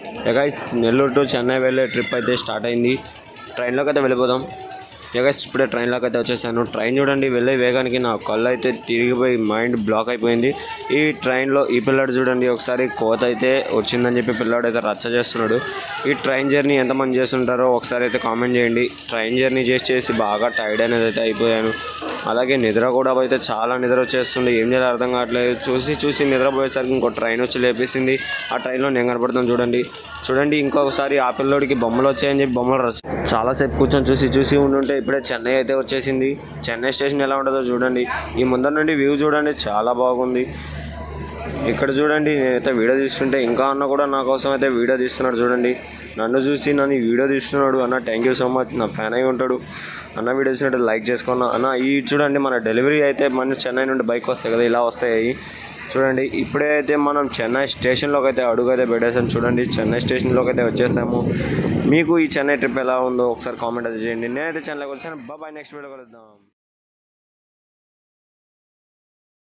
guys Nellore to Chennai వెళ్ళే trip అయితే start అయింది ట్రైన్లోకి అయితే వెళ్ళిపోదాం గైస్ ఇప్పుడే ట్రైన్లోకి అయితే వచ్చేసాను ట్రైన్ చూడండి వెళ్ళే వేగానికి నా కళ్ళు అయితే తిరిగిపోయి మైండ్ బ్లాక్ అయిపోయింది ఈ ట్రైన్లో ఈ పిల్లాడు చూడండి ఒకసారి కోత అయితే వచ్చిందని చెప్పి పిల్లాడు అయితే రచ్చ చేస్తున్నాడు ఈ ట్రైన్ జర్నీ ఎంతమంది చేస్తుంటారో ఒకసారి అయితే కామెంట్ చేయండి ట్రైన్ జర్నీ చేసి చేసి బాగా టైర్డ్ అనేది అయితే అయిపోయాను అలాగే నిద్ర కూడా అయితే చాలా నిద్ర వచ్చేస్తుంది ఏం చేయాలో అర్థం కావట్లేదు చూసి చూసి నిద్రపోయేసరికి ఇంకో ట్రైన్ వచ్చి లేపేసింది ఆ ట్రైన్లో నేను కనపడుతాను చూడండి చూడండి ఇంకొకసారి ఆ పిల్లోడికి బొమ్మలు వచ్చాయని చెప్పి బొమ్మలు రచ చాలాసేపు కూర్చొని చూసి చూసి ఉండుంటే ఇప్పుడే చెన్నై అయితే వచ్చేసింది చెన్నై స్టేషన్ ఎలా ఉంటుందో చూడండి ఈ ముందర నుండి వ్యూ చూడండి చాలా బాగుంది ఇక్కడ చూడండి నేనైతే వీడియో తీస్తుంటే ఇంకా అన్న కూడా నా కోసం అయితే వీడియో తీస్తున్నాడు చూడండి నన్ను చూసి నన్ను ఈ వీడియో తీస్తున్నాడు అన్న థ్యాంక్ యూ సో మచ్ నా ఫ్యాన్ అయి ఉంటాడు అన్న వీడియో చూసినట్టు లైక్ చేసుకున్నా అన్న ఈ చూడండి మన డెలివరీ అయితే మన చెన్నై నుండి బైక్ వస్తాయి కదా ఇలా వస్తాయి చూడండి ఇప్పుడే అయితే మనం చెన్నై స్టేషన్లోకి అయితే అడుగు అయితే పెట్టేసాం చూడండి చెన్నై స్టేషన్లోకి అయితే వచ్చేసాము మీకు ఈ చెన్నై ట్రిప్ ఎలా ఉందో ఒకసారి కామెంట్ అయితే చేయండి నేనైతే చెన్నైకి వచ్చాను బాబాయ్ నెక్స్ట్ వీడియో కలుద్దాం